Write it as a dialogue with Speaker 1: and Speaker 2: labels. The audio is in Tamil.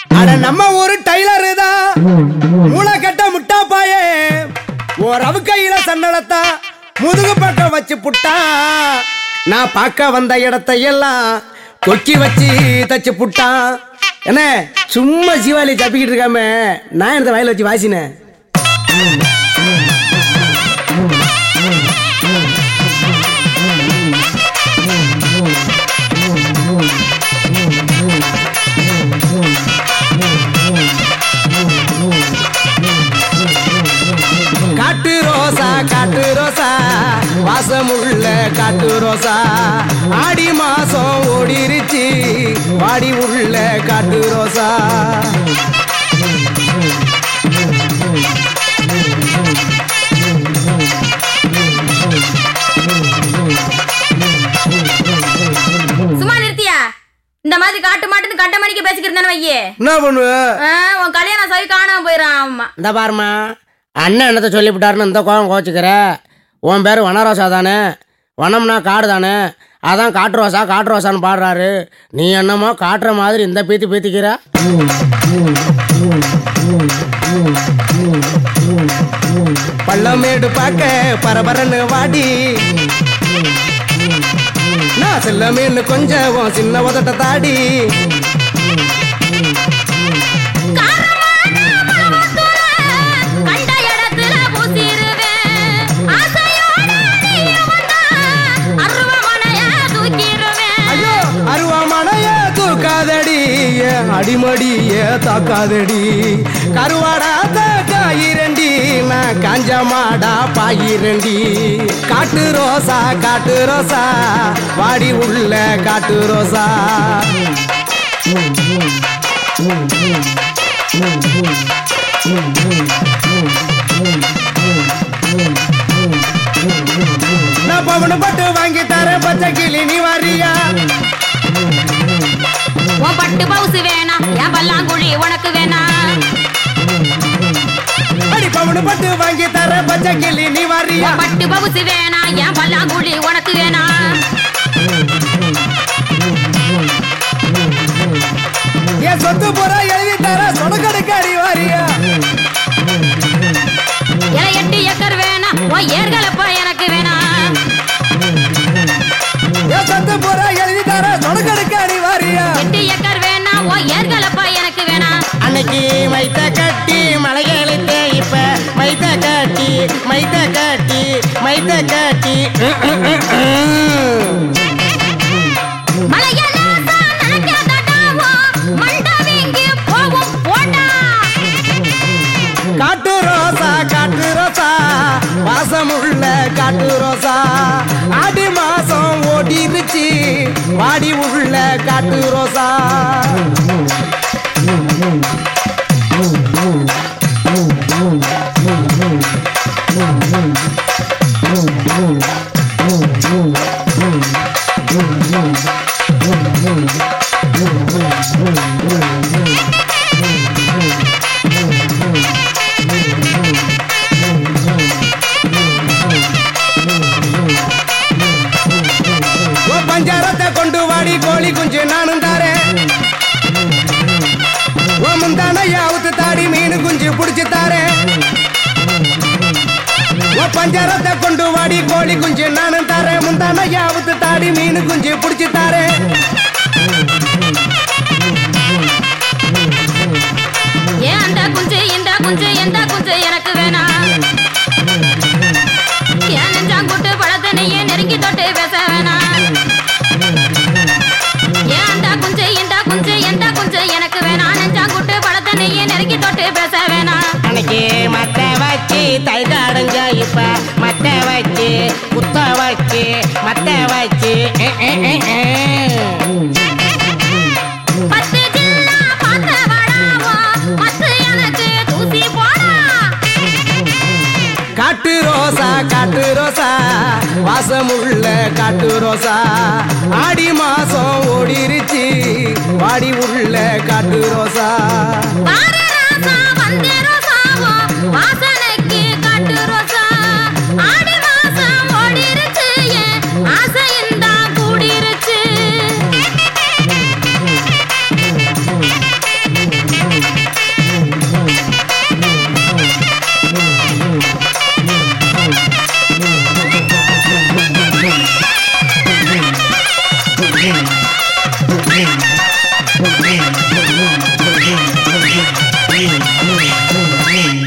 Speaker 1: அட நம்ம ஊரு டைலரு தான் மூளை கட்ட முட்டா பாயே ஒரு ரவு கையில சன்னலத்தா முதுகு பக்கம் வச்சு புட்டா நான் பார்க்க வந்த இடத்தை எல்லாம் கொக்கி வச்சு தச்சு புட்டான் என்ன சும்மா சிவாலி தப்பிக்கிட்டு இருக்காம நான் இந்த வயல வச்சு வாசினேன் காட்டு ரோசா காட்டு ரோசா வாசமுள்ள காட்டு ரோசா ஆடி மாசம் ஓடிருச்சு வாடி உள்ள காட்டு ரோசா
Speaker 2: சும்மா நிறுத்தியா இந்த மாதிரி காட்டு மாட்டுன்னு கண்ட மணிக்கு பேசிக்கிறதானே வையே
Speaker 1: என்ன பண்ணுவ
Speaker 2: ஆ, உன் கல்யாணம் சவி காணாம போயிடான் ஆமா
Speaker 1: இந்த பாருமா அண்ணன் என்னத்த சொல்லிவிட்டாருன்னு இந்த கோவம் கோச்சுக்கிற உன் பேர் வனரோசா தானே வனம்னா காடு தானே அதான் காட்டு ரோசா காட்டு ரோசான்னு பாடுறாரு நீ என்னமோ காட்டுற மாதிரி இந்த பீத்தி பீத்திக்கிற பள்ளமேடு பார்க்க பரபரன்னு வாடி நான் செல்லமேன்னு கொஞ்சம் உன் சின்ன உதட்ட தாடி
Speaker 2: கண்ட இடத்துல பூசிருவேன் ஆசையோட நீ வந்தா அருவமனைய தூக்கிருவேன்
Speaker 1: ஐயோ அருவாமனைய தூக்காதடி என் அடிமடிய தாக்காதடி கருவாடாத காயிரண்டி நான் காஞ்ச மாடா பாயிரண்டி காட்டு ரோசா காட்டு ரோசா வாடி உள்ள காட்டு ரோசா நான் பவனு பட்டு வாங்கி தரேன் பச்சை கிளி நீ வாரியா
Speaker 2: உன் பட்டு பவுசு வேணாம் என் பல்லாங்குழி உனக்கு வேணாம்
Speaker 1: அடி பவனு பட்டு வாங்கி தரேன் பச்சை கிளி நீ வாரியா
Speaker 2: உன் பட்டு பவுசு வேணாம் என் பல்லாங்குழி உனக்கு வேணாம்
Speaker 1: என் சொத்து புற எழுதி தர சொடக்கடுக்கு அடி வாரியா
Speaker 2: இலை எட்டு ஏக்கர் வேணாம் உன் ஏர்களப்ப எனக்கு வேணாம்
Speaker 1: என் சொத்து புற எழுதி தர சொடக்கடுக்கு அடி வாரியா
Speaker 2: எட்டு ஏக்கர் வேணாம் உன் ஏர்களப்ப எனக்கு வேணாம்
Speaker 1: அன்னைக்கு மைத்த கட்டி மலையெழுத்த இப்ப மைத்த கட்டி மைத்த கட்டி மைத்த கட்டி
Speaker 2: மலையெல்லாம் நினைக்காதடாவோ மண்டவிங்கி போகும் போடா
Speaker 1: காட்டு ரோசா காட்டு ரோசா வாசமுள்ள காட்டு ரோசா ஆடி மாசம் ஓடிருச்சு வாடி உள்ள காட்டு ரோசா ஓ பஞ்சாரத்தை கொண்டு வாடி கோழி குஞ்சு நானும் தாரேன் ஓ முந்தானையா ஊத்து தாடி மீன் குஞ்சு புடிச்சு தாரேன் ஓ பஞ்சாரத்தை கொண்டு வாடி கோழி குஞ்சு நானும் தாரேன் முந்தானையா ஊத்து தாடி மீன் குஞ்சு புடிச்சு தாரேன்
Speaker 2: ஏன் அந்த குஞ்சு இந்த குஞ்சு எந்த குஞ்சு எனக்கு வேணாம் ஏன் நெஞ்சாங்குட்டு பழத்தனையே நெருங்கி தொட்டு பேச வேணாம் ஏன் அந்த குஞ்சு இந்த குஞ்சு எந்த குஞ்சு எனக்கு வேணாம் நெஞ்சாங்குட்டு பழத்தனையே நெருங்கி தொட்டு பேச வேணாம்
Speaker 1: அன்னைக்கு மத்த வச்சு தைத அடைஞ்ச இப்ப மத்த வச்சு குத்த வச்சு மத்த வச்சு அஹ், அஹ், அஹ், அஹ்.
Speaker 2: பத்து ஜில்லா பார்த்த வாடாவோ பத்து எனக்கு தூசி போடா
Speaker 1: காட்டு ரோசா காட்டு ரோசா வாசமுள்ள காட்டு ரோசா ஆடி மாசம் ஓடிருச்சு வாடி உள்ள காட்டு ரோசா
Speaker 2: பாரு ராசா வந்தே ரோசாவோ வாசனைக்கு காட்டு ரோசா ஆடி மாசம் ஓடிருச்சு என் ஆசையும் தான் கூடிருச்சு
Speaker 3: Thank you.